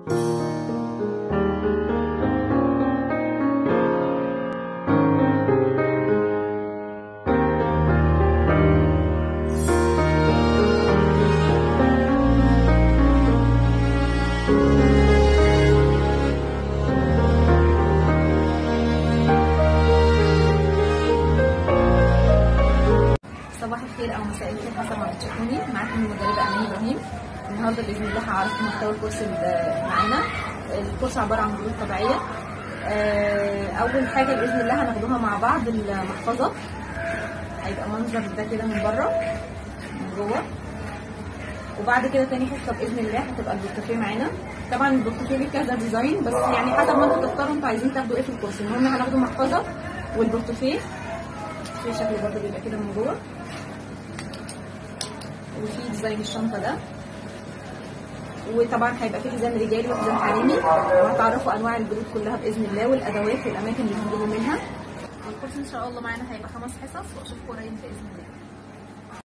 صباح الخير او مساء الخير حسب ما بتشوفوني معاكم المدربه امين ابراهيم النهارده باذن الله هعرفكم محتوى الكورس اللي معانا الكورس عباره عن ردود طبيعيه آه، اول حاجه باذن الله هناخدوها مع بعض المحفظه هيبقى منظر ده كده من بره من جوه وبعد كده تاني حصه باذن الله هتبقى البورتفيه معانا طبعا البورتفيه ليه كذا ديزاين بس يعني حسب ما انتوا تختاروا انتوا عايزين تاخدوا ايه في الكورس المهم هناخده محفظه والبورتفيه في شكل برضه بيبقى كده من جوه وفي ديزاين الشنطه ده وطبعا هيبقى في حزام رجالي وحزام حريمي وهتعرفوا انواع الجلود كلها باذن الله والادوات والاماكن اللي هنجيبوا منها الكورس ان شاء الله معانا هيبقى خمس حصص واشوفكم قريب باذن الله